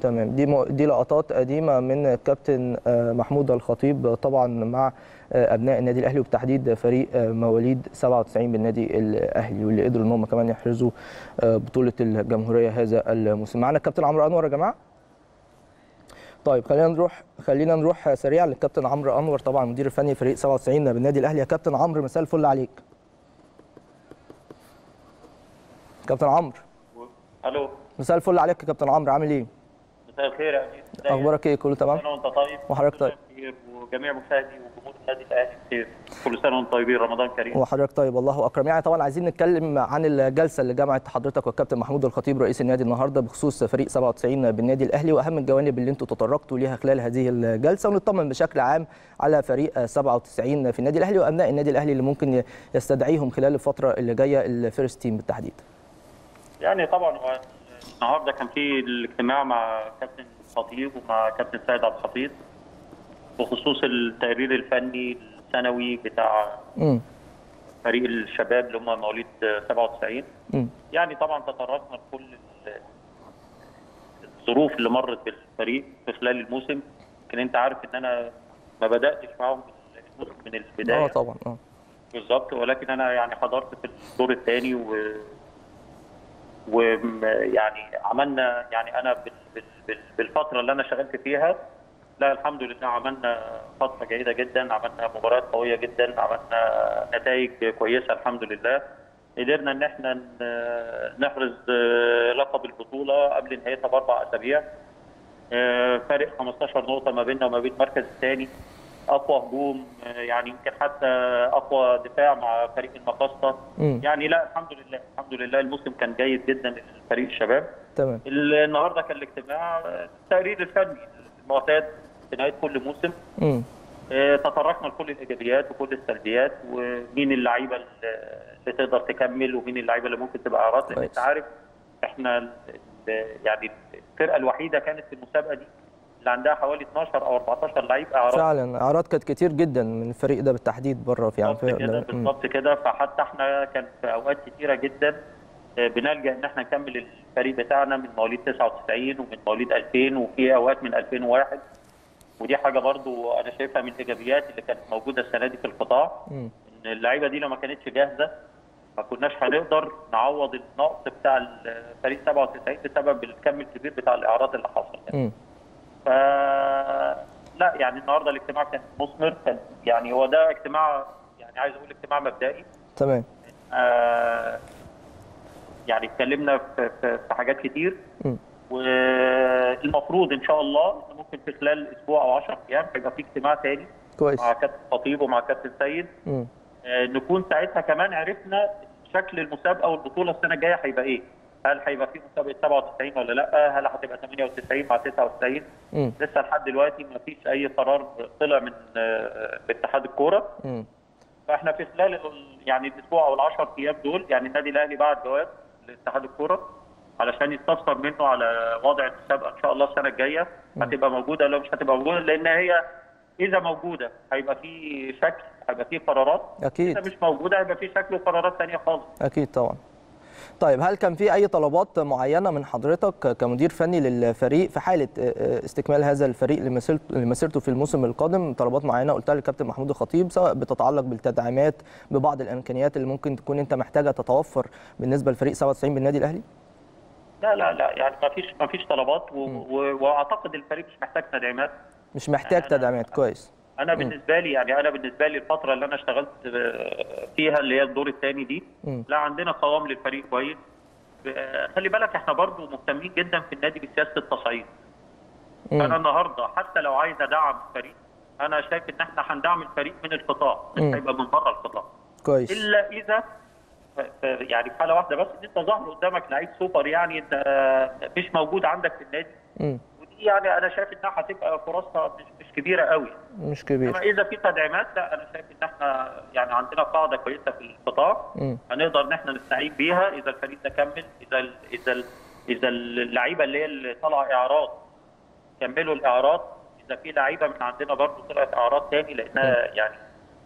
تمام دي م... دي لقطات قديمه من الكابتن آه، محمود الخطيب طبعا مع آه، ابناء النادي الاهلي وبتحديد فريق آه، مواليد 97 بالنادي الاهلي واللي قدروا ان هم كمان يحرزوا آه، بطوله الجمهوريه هذا الموسم معانا الكابتن عمرو انور يا جماعه طيب خلينا نروح خلينا نروح سريعا للكابتن عمرو انور طبعا المدير الفني لفريق 97 بالنادي الاهلي يا كابتن عمرو مساء الفل عليك كابتن عمرو الو مساء الفل عليك يا كابتن عمرو عامل ايه مساء الخير يا امير ازيك؟ اخبارك ايه كله تمام كل سنه وانت طيب وحضرتك طيب. بخير وجميع مشاهدي وجمهور النادي الاهلي بخير كل سنه وانتم طيبين رمضان كريم وحضرتك طيب الله اكرم يعني طبعا عايزين نتكلم عن الجلسه اللي جمعت حضرتك والكابتن محمود الخطيب رئيس النادي النهارده بخصوص فريق 97 بالنادي الاهلي واهم الجوانب اللي انتم تطرقتوا ليها خلال هذه الجلسه ونطمن بشكل عام على فريق 97 في النادي الاهلي وابناء النادي الاهلي اللي ممكن يستدعيهم خلال الفتره اللي جايه الفيرست تيم بالتحديد يعني طبعا هو النهارده كان في الاجتماع مع كابتن خطيب ومع كابتن سيد عبد الحفيظ بخصوص التقرير الفني السنوي بتاع امم فريق الشباب اللي هم مواليد 97 امم يعني طبعا تطرقنا لكل ال- الظروف اللي مرت بالفريق في خلال الموسم لكن انت عارف ان انا ما بداتش معاهم الموسم من البدايه اه طبعا اه بالظبط ولكن انا يعني حضرت في الدور الثاني و ويعني عملنا يعني انا بال- بال- بال- بالفتره اللي انا اشتغلت فيها لا الحمد لله عملنا فتره جيده جدا عملنا مباريات قويه جدا عملنا نتائج كويسه الحمد لله قدرنا ان احنا ن- نحرز آه، لقب البطوله قبل نهايتها باربع اسابيع آه، فارق 15 نقطه ما بيننا وما بين المركز الثاني اقوى هجوم آه، يعني يمكن حتى اقوى دفاع مع فريق المقاصه امم يعني لا الحمد لله الحمد لله الموسم كان جيد جدا لفريق الشباب تمام النهارده كان الاجتماع آه، التقرير الفني المعتاد في نهايه كل موسم امم آه، تطرقنا لكل الايجابيات وكل السلبيات ومين اللعيبه اللي تقدر تكمل ومين اللعيبه اللي ممكن تبقى اعراض لان كويس. انت عارف احنا ال- ال- يعني الفرقه الوحيده كانت في المسابقه دي اللي عندها حوالي 12 او 14 لعيب اعراض فعلا اعراض كانت كتير جدا من الفريق ده بالتحديد بره في يعني بالظبط كده في- مم. بالظبط كده فحتى احنا كان في اوقات كتيره جدا آه، بنلجا ان احنا نكمل الفريق بتاعنا من مواليد 99 ومن مواليد 2000 وفي اوقات من 2001 ودي حاجه برضو انا شايفها من الايجابيات اللي كانت موجوده السنه دي في القطاع مم. ان اللعيبه دي لو ما كانتش جاهزه ما كناش هنقدر نعوض النقص بتاع الفريق 97 بسبب الكم الكبير بتاع الاعراض اللي حصل يعني. مم. ف لا يعني النهارده الاجتماع كان مثمر كان يعني هو ده اجتماع يعني عايز اقول اجتماع مبدئي تمام آه يعني اتكلمنا في, في, في حاجات كتير مم. والمفروض ان شاء الله إن ممكن في خلال اسبوع او 10 ايام هيبقى في اجتماع تاني كويس مع كابتن خطيب ومع كابتن سيد مم. آه، نكون ساعتها كمان عرفنا شكل المسابقه والبطوله السنه الجايه هيبقى ايه؟ هل هيبقى في مسابقه 97 ولا لا؟ هل هتبقى 98 مع 99؟ مم. لسه لحد دلوقتي ما فيش اي قرار طلع من آه، اتحاد الكوره مم. فاحنا في خلال ال- يعني الاسبوع او ال 10 ايام دول يعني النادي الاهلي بعت جواب لاتحاد الكوره علشان يستفسر منه على وضع المسابقه ان شاء الله السنه الجايه هتبقى موجوده ولا مش هتبقى موجوده لان هي اذا موجوده هيبقى في شكل هيبقى في قرارات اكيد اذا مش موجوده هيبقى في شكل وقرارات ثانيه خالص اكيد طبعا طيب هل كان في اي طلبات معينه من حضرتك كمدير فني للفريق في حاله استكمال هذا الفريق لمسيرته لمسيرته في الموسم القادم طلبات معينه قلتها للكابتن محمود الخطيب سواء بتتعلق بالتدعيمات ببعض الامكانيات اللي ممكن تكون انت محتاجها تتوفر بالنسبه لفريق 97 بالنادي الاهلي لا لا لا يعني ما فيش ما فيش طلبات و... و... واعتقد الفريق مش محتاج تدعيمات مش محتاج أنا- تدعيمات كويس انا بالنسبه لي يعني انا بالنسبه لي الفتره اللي انا اشتغلت آه، فيها اللي هي الدور الثاني دي مم. لا عندنا قوام للفريق كويس آه، خلي بالك احنا برضو مهتمين جدا في النادي بسياسه التصعيد فانا مم. النهارده حتى لو عايز ادعم الفريق انا شايف ان احنا هندعم الفريق من القطاع مش مم. هيبقى من بره القطاع كويس الا اذا ف- ف- يعني في حاله واحده بس ان انت ظهر قدامك لعيب سوبر يعني انت مش موجود عندك في النادي مم. ودي يعني انا شايف انها هتبقى فرصها مش, مش كبيره قوي مش انما كبير اذا في تدعيمات لا انا شايف ان احنا يعني عندنا قاعده كويسه في القطاع مم. هنقدر ان احنا نستعين بيها اذا الفريق ده كمل اذا ال اذا ال اذا اللعيبه اللي هي اللي طالعه اعراض كملوا الاعراض اذا في لعيبه من عندنا برضه طلعت اعراض تاني لانها يعني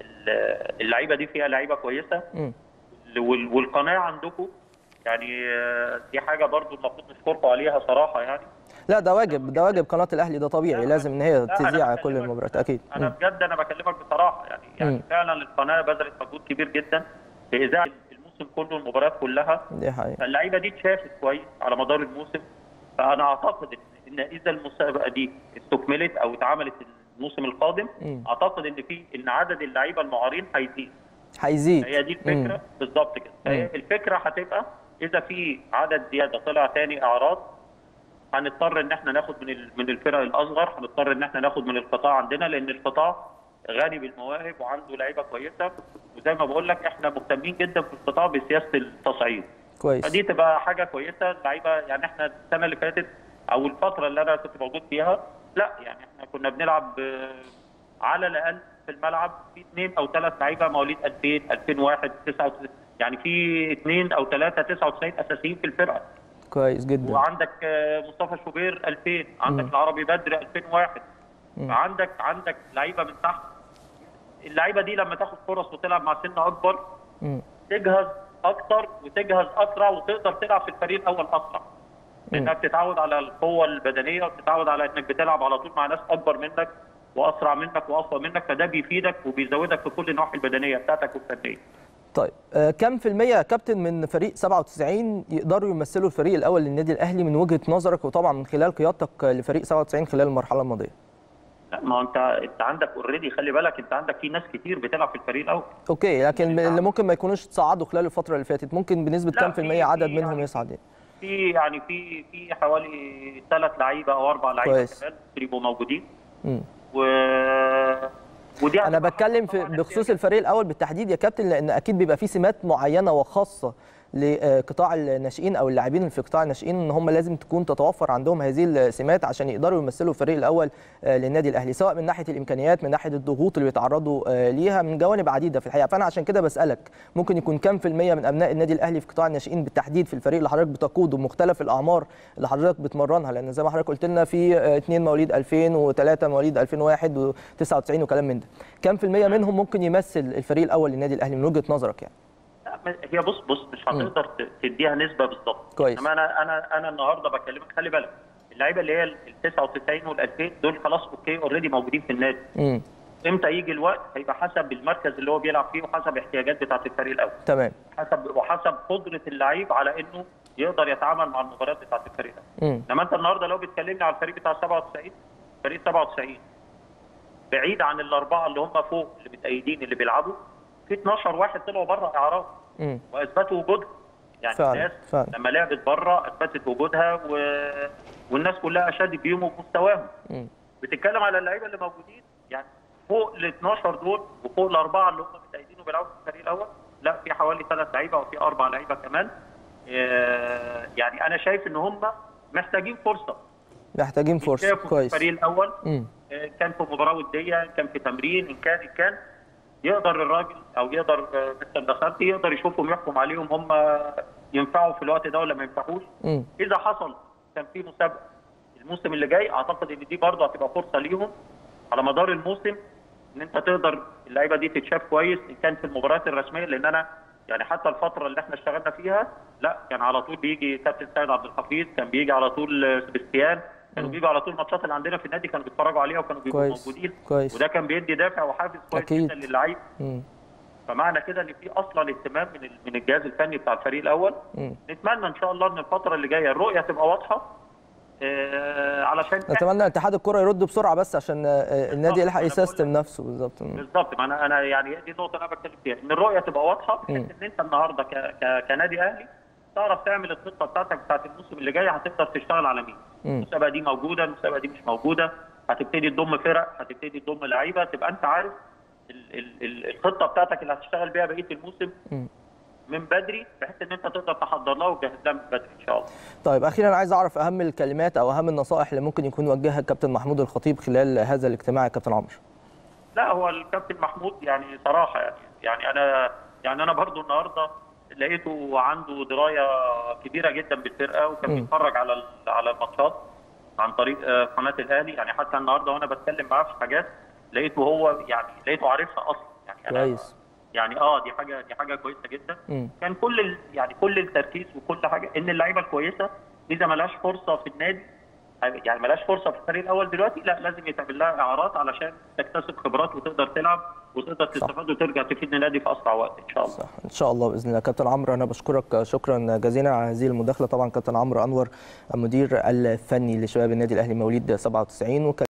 ال- اللعيبه دي فيها لعيبه كويسه مم. وال- والقناعه عندكم يعني آه، دي حاجه برضه المفروض نشكركم عليها صراحه يعني لا ده واجب ده واجب قناه الاهلي ده طبيعي لا، لازم ان هي لا، أنا تذيع كل بكلمك- المباريات اكيد انا مم. بجد انا بكلمك بصراحه يعني يعني مم. فعلا القناه بذلت مجهود كبير جدا في اذاعه الموسم كله المباريات كلها دي حقيقه فاللعيبه دي اتشافت كويس على مدار الموسم فانا اعتقد ان إن اذا المسابقه دي استكملت او اتعملت الموسم القادم مم. اعتقد ان في ان عدد اللعيبه المعارين هيزيد هيزيد هي دي الفكره مم. بالظبط كده فهي مم. الفكره هتبقى اذا في عدد زياده طلع تاني اعراض هنضطر ان احنا ناخد من ال- من الفرق الاصغر هنضطر ان احنا ناخد من القطاع عندنا لان القطاع غني بالمواهب وعنده لعيبه كويسه وزي ما بقول لك احنا مهتمين جدا في القطاع بسياسه التصعيد كويس فدي تبقى حاجه كويسه اللعيبه يعني احنا السنه اللي فاتت او الفتره اللي انا كنت موجود فيها لا يعني احنا كنا بنلعب آه، على الاقل في الملعب في اثنين او ثلاث لعيبه مواليد 2000 2001 99 يعني في اثنين او ثلاثه 99 اساسيين في الفرقه كويس جدا وعندك آه، مصطفى شوبير 2000 عندك مم. العربي بدر 2001 مم. عندك عندك لعيبه من تحت اللعيبه دي لما تاخد فرص وتلعب مع سن اكبر مم. تجهز اكتر وتجهز اسرع وتقدر تلعب في الفريق الاول اسرع لانك بتتعود على القوه البدنيه وبتتعود على انك بتلعب على طول مع ناس اكبر منك واسرع منك واقوى منك فده بيفيدك وبيزودك في كل النواحي البدنيه بتاعتك والفنيه طيب آه، كم في المية يا كابتن من فريق 97 يقدروا يمثلوا الفريق الأول للنادي الأهلي من وجهة نظرك وطبعا من خلال قيادتك لفريق 97 خلال المرحلة الماضية؟ لا ما هو انت انت عندك اوريدي خلي بالك انت عندك في ناس كتير بتلعب في الفريق الاول أوكي لكن نعم. اللي ممكن ما يكونوش تصعدوا خلال الفترة اللي فاتت ممكن بنسبة لا، كم في في- المية عدد في منهم يعني- يصعد؟ في يعني في في حوالي ثلاث لعيبه او اربع لعيبه كويس. كمان يبقوا موجودين مم. و ودي انا هتبقى بتكلم في طبعاً بخصوص الفريق الاول بالتحديد يا كابتن لان اكيد بيبقى في سمات معينه وخاصه لقطاع الناشئين او اللاعبين اللي في قطاع الناشئين ان هم لازم تكون تتوفر عندهم هذه السمات عشان يقدروا يمثلوا الفريق الاول آه، للنادي الاهلي سواء من ناحيه الامكانيات من ناحيه الضغوط اللي بيتعرضوا آه، ليها من جوانب عديده في الحقيقه فانا عشان كده بسالك ممكن يكون كم في الميه من ابناء النادي الاهلي في قطاع الناشئين بالتحديد في الفريق اللي حضرتك بتقوده بمختلف الاعمار اللي حضرتك بتمرنها لان زي ما حضرتك قلت لنا في آه، اثنين مواليد 2000 وثلاثه مواليد 2001 و99 وكلام من ده كم في الميه منهم ممكن يمثل الفريق الاول للنادي الاهلي من وجهه نظرك يعني لا، هي بص بص مش هتقدر ت- تديها نسبه بالظبط كويس. انما انا انا انا النهارده بكلمك خلي بالك اللعيبه اللي هي ال 99 وال 2000 دول خلاص اوكي اوريدي موجودين في النادي امم امتى يجي الوقت هيبقى حسب المركز اللي هو بيلعب فيه وحسب احتياجات بتاعه الفريق الاول تمام حسب وحسب قدره اللعيب على انه يقدر يتعامل مع المباريات بتاعه الفريق الاول امم انما انت النهارده لو بتكلمني على الفريق بتاع 97 فريق 97 بعيد عن الاربعه اللي هم فوق اللي متأيدين اللي بيلعبوا في 12 واحد طلعوا بره اعراض امم واثبتوا وجودهم يعني فعلا، الناس فعلا. لما لعبت بره اثبتت وجودها و... والناس كلها اشادت بيهم وبمستواهم امم بتتكلم على اللعيبه اللي موجودين يعني فوق ال 12 دول وفوق الاربعه اللي هم متأيدين وبيلعبوا في الفريق الاول لا في حوالي ثلاث لعيبه وفي اربع لعيبه كمان آه، يعني انا شايف ان هم محتاجين فرصه محتاجين فرصه شافوا في كويس الفريق الاول امم آه، كان في مباراه وديه كان في تمرين ان كان ان كان يقدر الراجل او يقدر آه، مستر دخلتي يقدر يشوفهم يحكم عليهم هم ينفعوا في الوقت ده ولا ما ينفعوش امم اذا حصل كان في مسابقه الموسم اللي جاي اعتقد ان دي برضه هتبقى فرصه ليهم على مدار الموسم ان انت تقدر اللعيبه دي تتشاف كويس ان كان في المباريات الرسميه لان انا يعني حتى الفتره اللي احنا اشتغلنا فيها لا كان على طول بيجي كابتن سيد عبد الحفيظ كان بيجي على طول آه، سبستيان كانوا مم. بيجوا على طول الماتشات اللي عندنا في النادي كانوا بيتفرجوا عليها وكانوا بيبقوا كويس موجودين كويس وده كان بيدي دافع وحافز كويس أكيد. جدا للعيب امم فمعنى كده ان في اصلا اهتمام من ال- من الجهاز الفني بتاع الفريق الاول امم نتمنى ان شاء الله ان الفتره اللي جايه الرؤيه تبقى واضحه آه، علشان نتمنى اتحاد الكره يرد بسرعه بس عشان آه، النادي يلحق أنا بقول يسيستم نفسه بالظبط مم. بالظبط ما انا انا يعني دي النقطه اللي انا بتكلم فيها ان الرؤيه تبقى واضحه بحيث مم. ان انت النهارده ك... ك... كنادي اهلي تعرف تعمل الخطه بتاعتك بتاعت الموسم اللي جاي هتقدر تشتغل على مين مم. المسابقه دي موجوده المسابقه دي مش موجوده هتبتدي تضم فرق هتبتدي تضم لعيبه تبقى انت عارف ال... ال... ال- الخطه بتاعتك اللي هتشتغل بيها بقيه الموسم مم. من بدري بحيث ان انت تقدر تحضر لها وتجهز لها من بدري ان شاء الله طيب اخيرا عايز اعرف اهم الكلمات او اهم النصائح اللي ممكن يكون وجهها الكابتن محمود الخطيب خلال هذا الاجتماع يا كابتن عمرو لا هو الكابتن محمود يعني صراحه يعني يعني انا يعني انا برضو النهارده لقيته عنده درايه كبيره جدا بالفرقه وكان مم. بيتفرج على ال- على الماتشات عن طريق آه، قناه الاهلي يعني حتى النهارده وانا بتكلم معاه في حاجات لقيته هو يعني لقيته عارفها اصلا يعني أنا- كويس يعني اه دي حاجه دي حاجه كويسه جدا مم. كان كل ال- يعني كل التركيز وكل حاجه ان اللعيبه الكويسه اذا ما لهاش فرصه في النادي يعني ملاش فرصه في الفريق الاول دلوقتي لا لازم يتعمل لها اعارات علشان تكتسب خبرات وتقدر تلعب وتقدر تستفاد وترجع تفيد النادي في اسرع وقت ان شاء الله صح ان شاء الله باذن الله كابتن عمرو انا بشكرك شكرا جزيلا على هذه المداخله طبعا كابتن عمرو انور المدير الفني لشباب النادي الاهلي مواليد 97 وكان